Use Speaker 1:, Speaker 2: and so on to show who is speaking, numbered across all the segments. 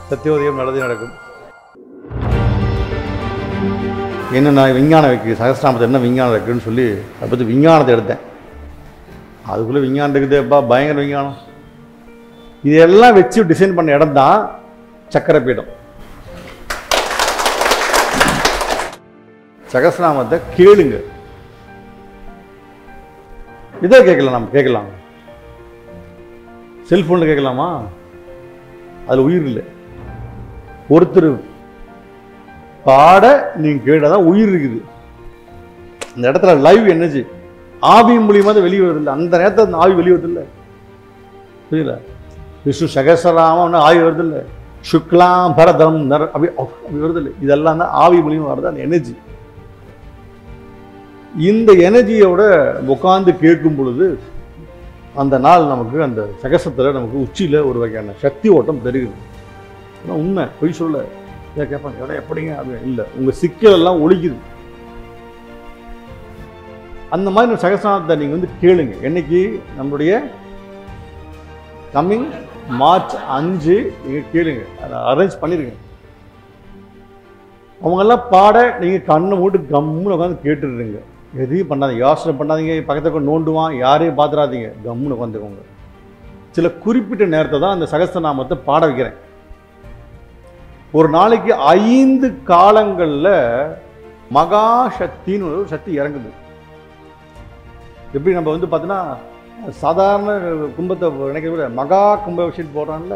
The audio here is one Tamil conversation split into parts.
Speaker 1: சத்தியோதயம் நல்லதே நடக்கும் என்னென்ன விஞ்ஞானம் இருக்குது சகஸ்ராமத்தில் என்ன விஞ்ஞானம் இருக்குன்னு சொல்லி அதை பற்றி விஞ்ஞானத்தை எடுத்தேன் அதுக்குள்ளே விஞ்ஞானம் இருக்குதேப்பா பயங்கர விஞ்ஞானம் இதெல்லாம் வச்சு டிசைன் பண்ண இடம் தான் சக்கரை பீடம் சகஸ்ராமத்தை கேளுங்க இதை கேட்கலாம் நம்ம கேட்கலாம் செல்ஃபோனில் கேட்கலாமா அதில் உயிர் இல்லை ஒருத்தர் பாட நீங்கள் கேட்டால் உயிர் இருக்குது இந்த இடத்துல லைவ் எனர்ஜி ஆவி மூலியமாக தான் வெளியே வருது அந்த நேரத்தில் அந்த ஆவி வெளியே வருது இல்லை புரியல விஷ்ணு சகசராமன்னு ஆவி வருது இல்லை சுக்லாம் பரதம் நர அப்படி அப்படி வருது இல்லை இதெல்லாம் தான் ஆவி மூலியமாக வருது அந்த எனர்ஜி இந்த எனர்ஜியோட உட்காந்து கேட்கும் பொழுது அந்த நாள் நமக்கு அந்த சகசத்தில் நமக்கு உச்சியில் ஒரு வகையான சக்தி ஓட்டம் தெரியுது ஆனால் உண்மை பொய் சொல்ல இதை கேட்பாங்க "எடா, எப்படிங்க அது இல்லை உங்கள் சிக்கல் எல்லாம் ஒழிக்குது அந்த மாதிரி ஒரு சகசனத்தை நீங்கள் வந்து கேளுங்க என்னைக்கு நம்மளுடைய கம்மிங் மார்ச் அஞ்சு நீங்கள் கேளுங்க அதை அரேஞ்ச் பண்ணிருங்க அவங்கெல்லாம் பாட நீங்கள் கண்ணை மூட்டு கம்முன்னு உட்காந்து கேட்டுடுறீங்க எதையும் பண்ணாதீங்க யோசனை பண்ணாதீங்க பக்கத்துல போய் நோண்டுவான் யாரையும் பார்த்துடாதீங்க கம்முன்னு உட்காந்துக்கோங்க சில குறிப்பிட்ட நேரத்தை தான் அந்த சகஸ்திரநாமத்தை பாட வைக்கிறேன் ஒரு நாளைக்கு ஐந்து காலங்களில் மகாசக்தின்னு ஒரு சக்தி இறங்குது எப்படி நம்ம வந்து பார்த்தோன்னா சாதாரண கும்பத்தை நினைக்கிறத விட மகா கும்பாபிஷேகம் போடுறான்ல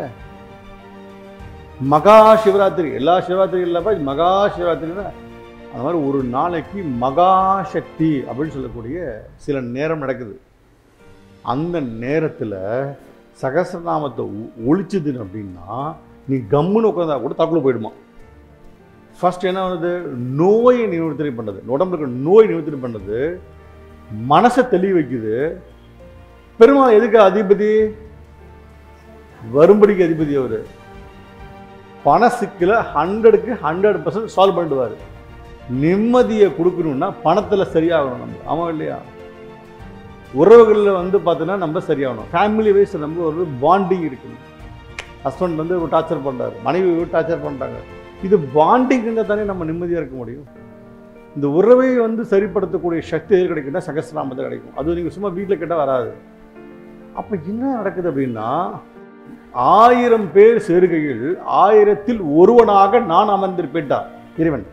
Speaker 1: மகா சிவராத்திரி எல்லா சிவராத்திரி இல்லப்பா இது மகா சிவராத்திரினா அந்த மாதிரி ஒரு நாளைக்கு மகா சக்தி அப்படின்னு சொல்லக்கூடிய சில நேரம் நடக்குது அந்த நேரத்தில் சகசிரநாமத்தை ஒ- ஒழிச்சுது அப்படின்னா நீ கம்முன்னு உட்காந்தா கூட தற்கொலை போயிடுமா ஃபர்ஸ்ட் என்ன பண்ணுது நோயை நிவர்த்தி பண்ணுறது உடம்புல இருக்கிற நோய் நிவர்த்தி பண்ணுறது மனசை தெளிய வைக்குது பெருமாள் எதுக்கு அதிபதி வரும்படிக்கு அதிபதி அவர் பண சிக்கலை ஹண்ட்ரடுக்கு ஹண்ட்ரட் பர்சன்ட் சால்வ் பண்ணிடுவார் நிம்மதியை கொடுக்கணும்னா பணத்தில் சரியாகணும் நம்ம ஆமாம் இல்லையா உறவுகளில் வந்து பார்த்தோன்னா நம்ம சரியாகணும் ஃபேமிலி வைஸ் நம்ம ஒரு பாண்டிங் இருக்கணும் ஹஸ்பண்ட் வந்து ஒரு டார்ச்சர் பண்ணுறாரு மனைவி டார்ச்சர் பண்ணுறாங்க இது பாண்டிங் இருந்தால் தானே நம்ம நிம்மதியாக இருக்க முடியும் இந்த உறவை வந்து சரிப்படுத்தக்கூடிய சக்தி எது கிடைக்குன்னா சகசிரநாமத்தில் கிடைக்கும் அது நீங்கள் சும்மா வீட்டில் கேட்டால் வராது அப்போ என்ன நடக்குது அப்படின்னா ஆயிரம் பேர் சேருகையில் ஆயிரத்தில் ஒருவனாக நான் அமர்ந்திருப்பேன்டா இறைவன்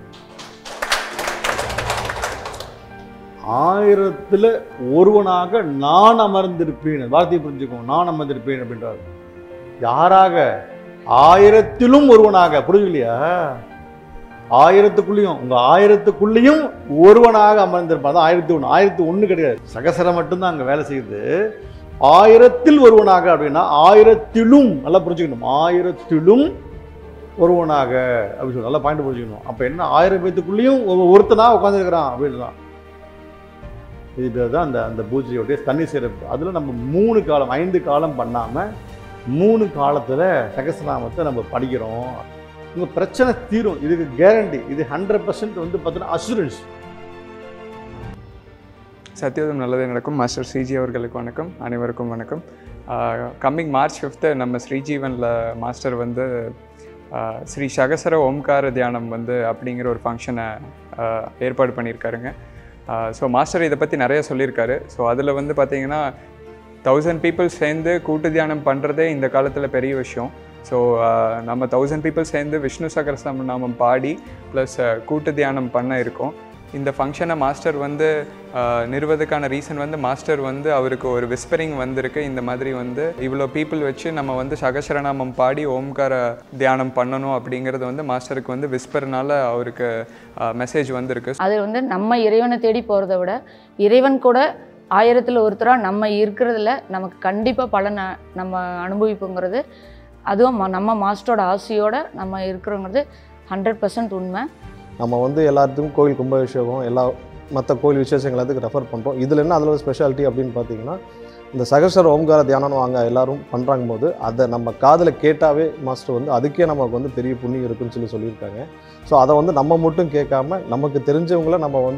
Speaker 1: ஆயிரத்தில் ஒருவனாக நான் அமர்ந்திருப்பேன் வார்த்தையை புரிஞ்சுக்கோங்க நான் அமர்ந்திருப்பேன் அப்படின்றார் யாராக ஆயிரத்திலும் ஒருவனாக புரியலையா ஆயிரத்துக்குள்ளேயும் உங்க ஆயிரத்துக்குள்ளேயும் ஒருவனாக அமர்ந்திருப்பான் அதான் ஆயிரத்தி ஒன்று ஆயிரத்தி ஒன்று கிடையாது சகசரம் மட்டும்தான் அங்கே வேலை செய்யுது ஆயிரத்தில் ஒருவனாக அப்படின்னா ஆயிரத்திலும் நல்லா புரிஞ்சுக்கணும் ஆயிரத்திலும் ஒருவனாக அப்படின்னு சொல்லி நல்லா பாயிண்ட் புரிஞ்சுக்கணும் அப்போ என்ன ஆயிரம் பேத்துக்குள்ளேயும் ஒரு- ஒருத்தனா உட்காந்துருக்கிறான் அப்படின்னு தான் இது பேர் தான் அந்த அந்த பூஜையோடைய தண்ணி சிறப்பு அதில் நம்ம மூணு காலம் ஐந்து காலம் பண்ணாமல் மூணு காலத்தில் சகசிரநாமத்தை நம்ம படிக்கிறோம் உங்கள் பிரச்சனை தீரும் இதுக்கு கேரண்டி இது ஹண்ட்ரட் பர்சன்ட் வந்து பார்த்தீங்கன்னா அசூரன்ஸ்
Speaker 2: சத்யோதம் நல்லதே நடக்கும் மாஸ்டர் ஸ்ரீஜி அவர்களுக்கு வணக்கம் அனைவருக்கும் வணக்கம் கம்மிங் மார்ச் ஃபிஃப்த்து நம்ம ஸ்ரீஜீவனில் மாஸ்டர் வந்து ஆஹ், ஸ்ரீ சகசர ஓம்கார தியானம் வந்து அப்படிங்கிற ஒரு ஃபங்க்ஷனை ஏற்பாடு பண்ணியிருக்காருங்க ஸோ மாஸ்டர் இதை பற்றி நிறைய சொல்லியிருக்காரு ஸோ அதில் வந்து பார்த்தீங்கன்னா தௌசண்ட் பீப்புள் சேர்ந்து கூட்டு தியானம் பண்ணுறதே இந்த காலத்தில் பெரிய விஷயம் ஸோ நம்ம தௌசண்ட் பீப்புள் சேர்ந்து விஷ்ணு சகரசம் நாமம் பாடி ப்ளஸ் கூட்டு தியானம் பண்ண இருக்கோம் இந்த ஃபங்க்ஷனை மாஸ்டர் வந்து ஆஹ், நிறுவதுக்கான ரீசன் வந்து மாஸ்டர் வந்து அவருக்கு ஒரு விஸ்பரிங் வந்திருக்கு இந்த மாதிரி வந்து இவ்வளோ பீப்புள் வச்சு நம்ம வந்து சகசரநாமம் பாடி ஓம்கார தியானம் பண்ணணும் அப்படிங்கிறது வந்து மாஸ்டருக்கு வந்து விஸ்பர்னால அவருக்கு மெசேஜ் வந்திருக்கு
Speaker 3: அது வந்து நம்ம இறைவனை தேடி போகிறத விட இறைவன் கூட ஆயிரத்தில் ஒருத்தராக நம்ம இருக்கிறதுல நமக்கு கண்டிப்பாக பலனை நம்ம அனுபவிப்போங்கிறது அதுவும் ம- நம்ம மாஸ்டரோட ஆசையோட நம்ம இருக்கிறோங்கிறது ஹண்ட்ரட் பர்சன்ட் உண்மை
Speaker 4: நம்ம வந்து எல்லாத்துக்கும் கோவில் கும்பாபிஷேகம் எல்லா மற்ற கோவில் விசேஷங்கள் எல்லாத்துக்கும் ரெஃபர் பண்ணுறோம் இதில் என்ன அதில் ஒரு ஸ்பெஷாலிட்டி அப்படின்னு பார்த்தீங்கன்னா இந்த சகசர ஓம்கார தியானம் வாங்க எல்லாரும் பண்ணுறாங்க போது அதை நம்ம காதில் கேட்டாவே மாஸ்டர் வந்து அதுக்கே நமக்கு வந்து பெரிய புண்ணியம் இருக்குன்னு சொல்லி சொல்லியிருக்காங்க ஸோ அதை வந்து நம்ம மட்டும் கேட்காம நமக்கு தெரிஞ்சவங்கள நம்ம வந்து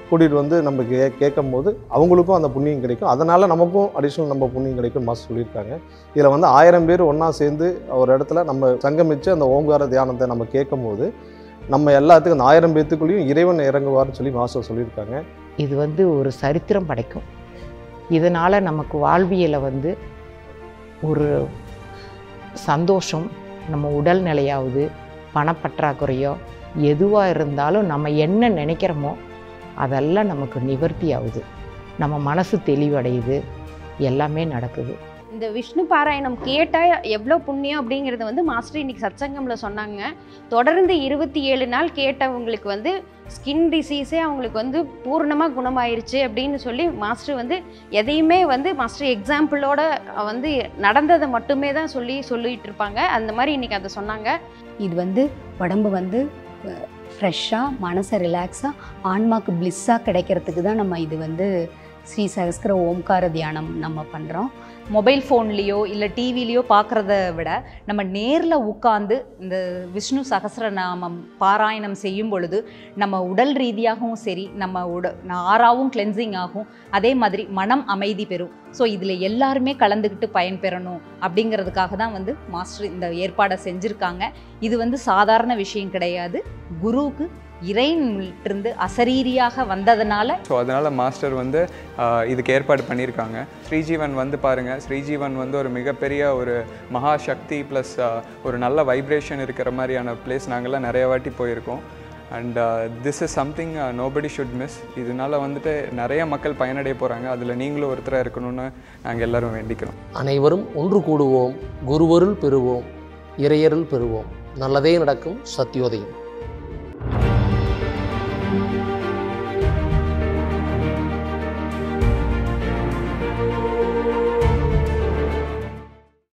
Speaker 4: கூட்டிகிட்டு வந்து நம்ம கே கேட்கும் போது அவங்களுக்கும் அந்த புண்ணியம் கிடைக்கும் அதனால் நமக்கும் அடிஷ்னல் நம்ம புண்ணியம் கிடைக்கும் மாஸ்டர் சொல்லியிருக்காங்க இதில் வந்து ஆயிரம் பேர் ஒன்றா சேர்ந்து ஒரு இடத்துல நம்ம சங்கமிச்சு அந்த ஓங்கார தியானத்தை நம்ம கேட்கும் போது நம்ம எல்லாத்துக்கும் அந்த ஆயிரம் பேத்துக்குள்ளேயும் இறைவன் இறங்குவார்னு சொல்லி மாஸ்டர் சொல்லியிருக்காங்க
Speaker 5: இது வந்து ஒரு சரித்திரம் படைக்கும் இதனால் நமக்கு வாழ்வியலை வந்து ஒரு சந்தோஷம் நம்ம உடல்நிலையாவது பணப்பற்றாக்குறையோ எதுவாக இருந்தாலும் நம்ம என்ன நினைக்கிறோமோ அதெல்லாம் நமக்கு நிவர்த்தி ஆகுது நம்ம மனசு தெளிவடையுது எல்லாமே நடக்குது
Speaker 6: இந்த விஷ்ணு பாராயணம் கேட்டால் எவ்வளோ புண்ணியம் அப்படிங்கிறத வந்து மாஸ்டர் இன்னைக்கு சத்சங்கம்ல சொன்னாங்க தொடர்ந்து இருபத்தி ஏழு நாள் கேட்டவங்களுக்கு வந்து ஸ்கின் டிசீஸே அவங்களுக்கு வந்து பூர்ணமாக குணமாயிருச்சு அப்படின்னு சொல்லி மாஸ்டர் வந்து எதையுமே வந்து மாஸ்டர் எக்ஸாம்பிளோட வந்து நடந்ததை மட்டுமே தான் சொல்லி சொல்லிட்டு இருப்பாங்க அந்த மாதிரி இன்னைக்கு அதை சொன்னாங்க
Speaker 7: இது வந்து உடம்பு வந்து ஃப்ரெஷ்ஷாக மனசை ரிலாக்ஸாக ஆன்மாக்கு பிளிஸ்ஸாக கிடைக்கிறதுக்கு தான் நம்ம இது வந்து ஸ்ரீ சகஸ்கர ஓம்கார தியானம் நம்ம பண்ணுறோம்
Speaker 8: மொபைல் ஃபோன்லேயோ இல்லை டிவிலேயோ பார்க்குறத விட நம்ம நேரில் உட்காந்து இந்த விஷ்ணு சகஸ்ரநாமம் பாராயணம் செய்யும் பொழுது நம்ம உடல் ரீதியாகவும் சரி நம்ம உட ஆறாவும் கிளென்சிங் ஆகும் அதே மாதிரி மனம் அமைதி பெறும் ஸோ இதில் எல்லாருமே கலந்துக்கிட்டு பயன்பெறணும் அப்படிங்கிறதுக்காக தான் வந்து மாஸ்டர் இந்த ஏற்பாடை செஞ்சுருக்காங்க இது வந்து சாதாரண விஷயம் கிடையாது குருவுக்கு இறையிலிருந்து அசரீரியாக வந்ததுனால
Speaker 2: ஸோ அதனால் மாஸ்டர் வந்து ஆஹ், இதுக்கு ஏற்பாடு பண்ணியிருக்காங்க ஸ்ரீஜீவன் வந்து பாருங்கள் ஸ்ரீஜீவன் வந்து ஒரு மிகப்பெரிய ஒரு மகா சக்தி ப்ளஸ் ஒரு நல்ல வைப்ரேஷன் இருக்கிற மாதிரியான பிளேஸ் நாங்கள்லாம் நிறைய வாட்டி போயிருக்கோம் and this is something nobody should miss இதனால வந்துட்டு நிறைய மக்கள் பயனடைய போகிறாங்க அதில் நீங்களும் ஒருத்தராக இருக்கணும்னு நாங்கள் எல்லாரும் வேண்டிக்கிறோம்
Speaker 9: அனைவரும் ஒன்று கூடுவோம் குருவருள் பெறுவோம் இறையருள் பெறுவோம் நல்லதே நடக்கும் சத்தியோதயம்